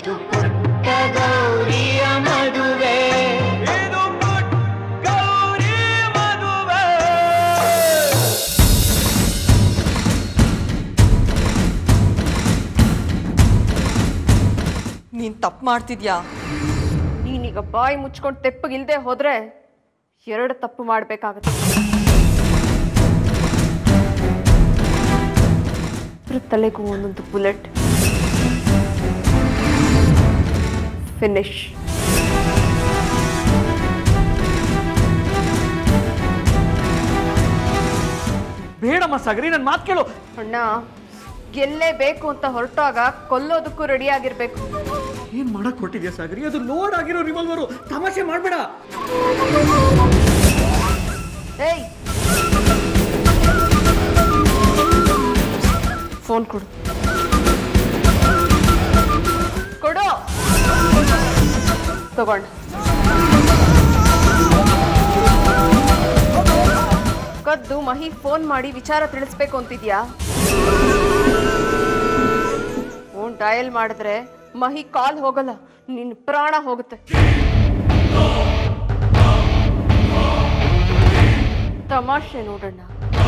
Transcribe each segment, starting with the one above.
ಇದು ಪುಟ್ಟ ಗೌರಿಯ ಮದುವೆ ಇದು ಪುಟ್ಟ ಗೌರಿ ಮದುವೆ ನೀನ್ ತಪ್ಪು ಮಾಡ್ತಿದ್ಯಾ ನೀನೀಗ ಬಾಯಿ ಮುಚ್ಕೊಂಡು ತೆಪ್ಪಗಿಲ್ದೆ ಹೋದ್ರೆ ಎರಡು ತಪ್ಪು ಮಾಡ್ಬೇಕಾಗತ್ತೆ ಇಬ್ರ ತಲೆಗೂ ಒಂದೊಂದು ಬುಲೆಟ್ ಫಿನಿಶ್ ಬೇಡಮ್ಮ ಸಾಗರಿ ನನ್ನ ಮಾತು ಕೇಳು ಅಣ್ಣ ಗೆಲ್ಲೇಬೇಕು ಅಂತ ಹೊರಟಾಗ ಕೊಲ್ಲೋದಕ್ಕೂ ರೆಡಿ ಆಗಿರ್ಬೇಕು ಏನ್ ಮಾಡಕ್ ಹೊಟ್ಟಿದ್ಯಾ ಸಾಗರಿ ಅದು ಲೋಡ್ ಆಗಿರೋ ರಿವಾಲ್ವರು ತಮಾಷೆ ಮಾಡ್ಬೇಡ ಏಯ್ ಫೋನ್ ಕೊಡು ಕೊಡು ತಗೊಂಡ ಕದ್ದು ಮಹಿ ಫೋನ್ ಮಾಡಿ ವಿಚಾರ ತಿಳಿಸ್ಬೇಕು ಅಂತಿದ್ಯಾ ಫೋನ್ ಡಯಲ್ ಮಾಡಿದ್ರೆ ಮಹಿ ಕಾಲ್ ಹೋಗಲ್ಲ ನಿನ್ನ ಪ್ರಾಣ ಹೋಗುತ್ತೆ ತಮಾಷೆ ನೋಡೋಣ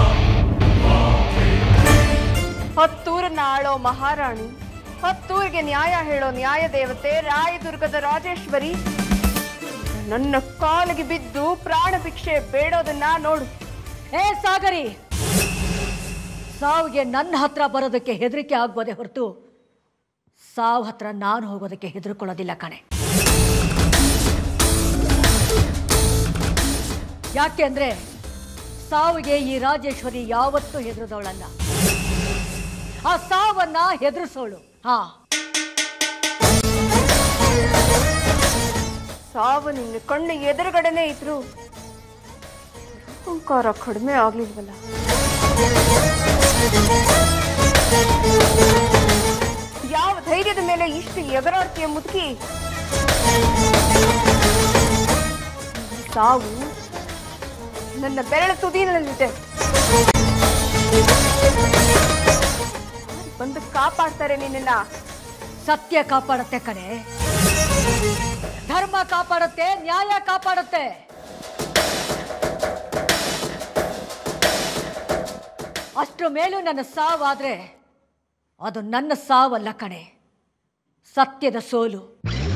ಹತ್ತೂರನ್ನ ಆಳೋ ಮಹಾರಾಣಿ ಹತ್ತೂರಿಗೆ ನ್ಯಾಯ ಹೇಳೋ ನ್ಯಾಯ ದೇವತೆ ರಾಯದುರ್ಗದ ರಾಜೇಶ್ವರಿ ನನ್ನ ಕಾಲಿಗೆ ಬಿದ್ದು ಪ್ರಾಣ ಭಿಕ್ಷೆ ಬೇಡೋದನ್ನ ನೋಡು ಏ ಸಾಗರಿ ಸಾವಿಗೆ ನನ್ನ ಹತ್ರ ಬರೋದಕ್ಕೆ ಹೆದರಿಕೆ ಆಗ್ಬೋದೇ ಹೊರತು ಸಾವು ಹತ್ರ ನಾನು ಹೋಗೋದಕ್ಕೆ ಹೆದರ್ಕೊಳ್ಳೋದಿಲ್ಲ ಕಣೆ ಯಾಕೆ ಅಂದ್ರೆ ಸಾವಿಗೆ ಈ ರಾಜೇಶ್ವರಿ ಯಾವತ್ತೂ ಹೆದರದವಳಲ್ಲ ಆ ಸಾವನ್ನ ಹೆದರಿಸೋಳು ಹಾ ಸಾವು ನಿನ್ನ ಕಣ್ಣು ಎದುರುಗಡೆನೆ ಇದ್ರು ಅಹಂಕಾರ ಕಡಿಮೆ ಆಗ್ಲಿಲ್ವಲ್ಲ ಯಾವ ಧೈರ್ಯದ ಮೇಲೆ ಇಷ್ಟು ಎಗರಾಡ್ತೀಯ ಮುದುಕಿ ಈ ಸಾವು ನನ್ನ ಬೆರಳ ತುದಿನಲ್ಲಿದೆ ಬಂದು ಕಾಪಾಡ್ತಾರೆ ನಿನ್ನ ಸತ್ಯ ಕಾಪಾಡತ್ತೆ ಕಣೆ ಧರ್ಮ ಕಾಪಾಡುತ್ತೆ ನ್ಯಾಯ ಕಾಪಾಡುತ್ತೆ ಅಷ್ಟ್ರ ಮೇಲೂ ನನ್ನ ಸಾವಾದ್ರೆ ಅದು ನನ್ನ ಸಾವಲ್ಲ ಕಣೆ ಸತ್ಯದ ಸೋಲು